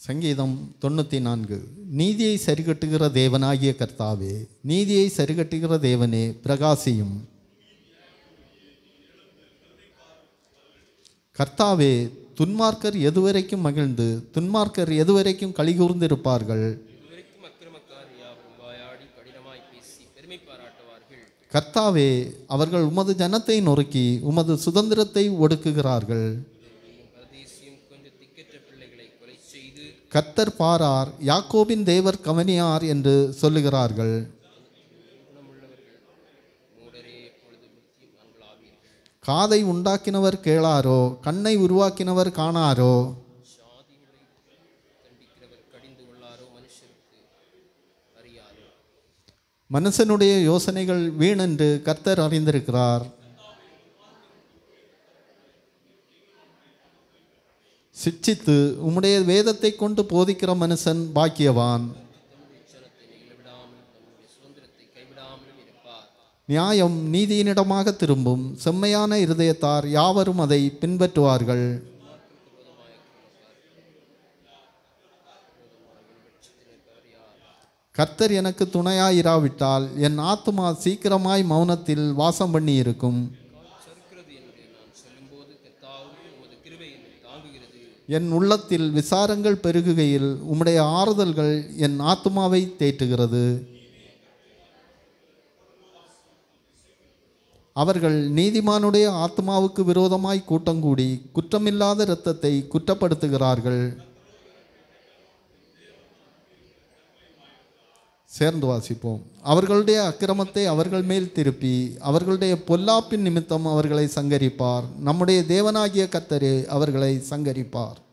சங்கீதம் தொண்ணூற்றி நான்கு நீதியை சரிகட்டுகிற தேவனாகிய கர்த்தாவே நீதியை சரிகட்டுகிற தேவனே பிரகாசியும் கர்த்தாவே துன்மார்க்கர் எதுவரைக்கும் மகிழ்ந்து துன்மார்க்கர் எதுவரைக்கும் கலிகூர்ந்திருப்பார்கள் இதுவரைக்கும் அக்கிரமக்காரர் யாவரும் வாயாடி கடினமாய் பேசி பெருமை பாராட்டுவார்கள் கர்த்தாவே அவர்கள் உமது ஜனத்தை நொறுக்கி உமது சுதந்திரத்தை ஒடுக்குகிறார்கள் பரதேசியும் கொஞ்சம் திக்கற்ற பிள்ளைகளை கொலை செய்து கர்த்தர் பாரார் யாக்கோபின் தேவர் கவனியார் என்று சொல்லுகிறார்கள் மூடரே எப்பொழுது புத்திமான்களாவீர்கள் காதை உண்டாக்கினவர் கேளாரோ கண்ணை உருவாக்கினவர் காணாரோ சாதிகளை தண்டிக்கிறவர் கடிந்து கொள்ளாரோ மனுஷருக்கு அறியாரோ மனுஷனுடைய யோசனைகள் வீணென்று கர்த்தர் அறிந்திருக்கிறார் சிட்சித்து உம்முடைய வேதத்தை கொண்டு போதிக்கிற மனுஷன் பாக்கியவான் தம்முடைய சனத்தை நெகிழவிடாமலும் தம்முடைய சுதந்திரத்தை கைவிடாமலும் இருப்பார் நியாயம் நீதியினிடமாக திரும்பும் செம்மையான இருதயத்தார் யாவரும் அதை பின்பற்றுவார்கள் கர்த்தர் எனக்கு துணையாயிராவிட்டால் என் ஆத்துமா சீக்கிரமாய் மௌனத்தில் வாசம் பண்ணி இருக்கும் சறுக்கிறது என்று நான் சொல்லும்போது கத்தாவும் உமது கிருபை என்னை தாங்குகிறது என் உள்ளத்தில் விசாரங்கள் பெருகுகையில் உம்முடைய ஆறுதல்கள் என் ஆத்துமாவை தேற்றுகிறது அவர்கள் நீதிமானுடைய ஆத்மாவுக்கு விரோதமாய் கூட்டங்கூடி குற்றமில்லாத இரத்தத்தை குற்றப்படுத்துகிறார்கள் சேர்ந்து வாசிப்போம் அவர்களுடைய அக்கிரமத்தை அவர்கள் மேல் திருப்பி அவர்களுடைய பொல்லாப்பின் நிமித்தம் அவர்களை சங்கரிப்பார் நம்முடைய தேவனாகிய கர்த்தரே அவர்களை சங்கரிப்பார்